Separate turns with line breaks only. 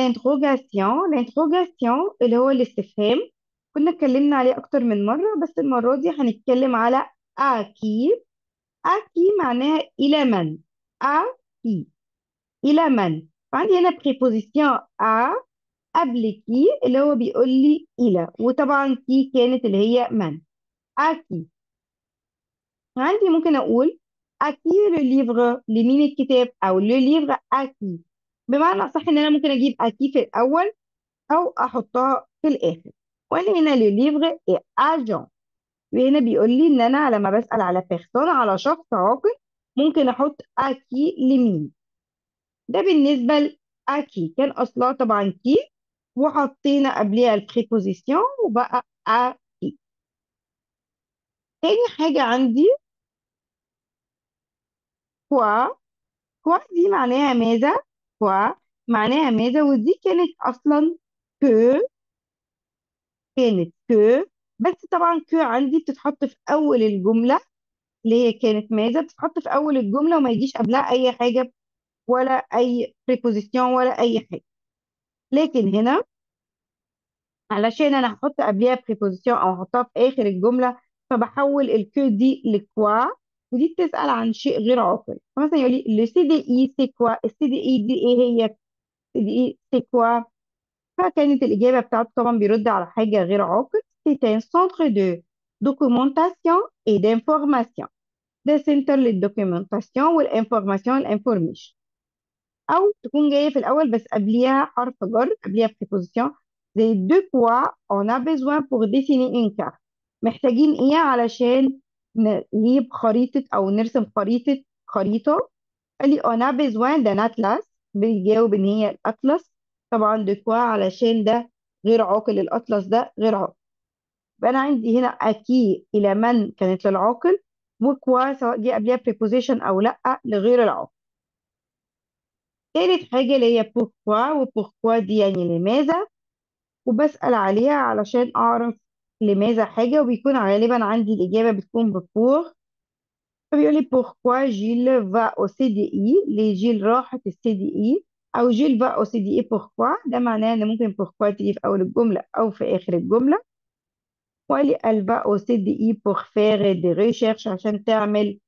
الانتروجاسيون الانتروجاسيون اللي هو الاستفهام كنا اتكلمنا عليه اكتر من مرة بس المرة دي هنتكلم على اكي اكي معناها الى من اكي الى من فعندي هنا بريبوزيسيون ا قبل كي اللي هو بيقول لي الى وطبعا كي كانت اللي هي من اكي عندي ممكن اقول اكي لو ليفر لمين الكتاب او لو ليفر اكي بمعنى صح ان انا ممكن اجيب اكي في الاول او احطها في الاخر وقال لي هنا لو ليفر اي اجون وهنا بيقول لي ان انا لما بسال على بيرسون على شخص عاقل ممكن احط اكي لمين ده بالنسبه لاكي كان اصلها طبعا كي وحطينا قبليها البريبوزيسيون وبقى اكي تاني حاجه عندي كوا كوا دي معناها ماذا كوا معناها ماذا ودي كانت اصلا كو كانت كو بس طبعا كو عندي بتتحط في اول الجمله اللي هي كانت ماذا بتتحط في اول الجمله وما يجيش قبلها اي حاجه ولا اي preposition ولا اي حاجه لكن هنا علشان انا هحط قبلها preposition او احطها في اخر الجمله فبحول الكو دي لكوا ودي بتسال عن شيء غير عاقل فمثلا يقول لي le CDI c'est quoi السي دي اي دي ايه هي السي دي اي c'est quoi فكانت الإجابة بتاعته طبعا بيرد على حاجة غير عاقل c'est un centre de documentation et d'information ده سنتر للدوكيومنتاسيون والانفورماسيون الانفورميشن او تكون جايه في الاول بس قبليها حرف جر قبليها preposition زي de quoi on a besoin pour dessiner une carte محتاجين ايه علشان نجيب خريطة او نرسم خريطة خريطة قال لي on a besoin d'un atlas بيجاوب ان هي الاطلس طبعا de quoi علشان ده غير عاقل الاطلس ده غير عاقل يبقى انا عندي هنا اكي الى من كانت للعاقل وكوا سواء جه قبلها preposition او لا لغير العاقل تالت حاجة اللي هي بوركوا وبوركوا دي يعني لماذا وبسأل عليها علشان أعرف لماذا حاجة وبيكون غالبا عندي الإجابة بتكون ببور فبيقول لي بوركوا جيل فا أو سي دي إي ليه جيل راحت السي دي إي أو جيل فا أو سي دي إي بوركوا ده معناه إن ممكن بوركوا تيجي في أول الجملة أو في آخر الجملة وقال لي elle va au CDI pour faire des recherches عشان تعمل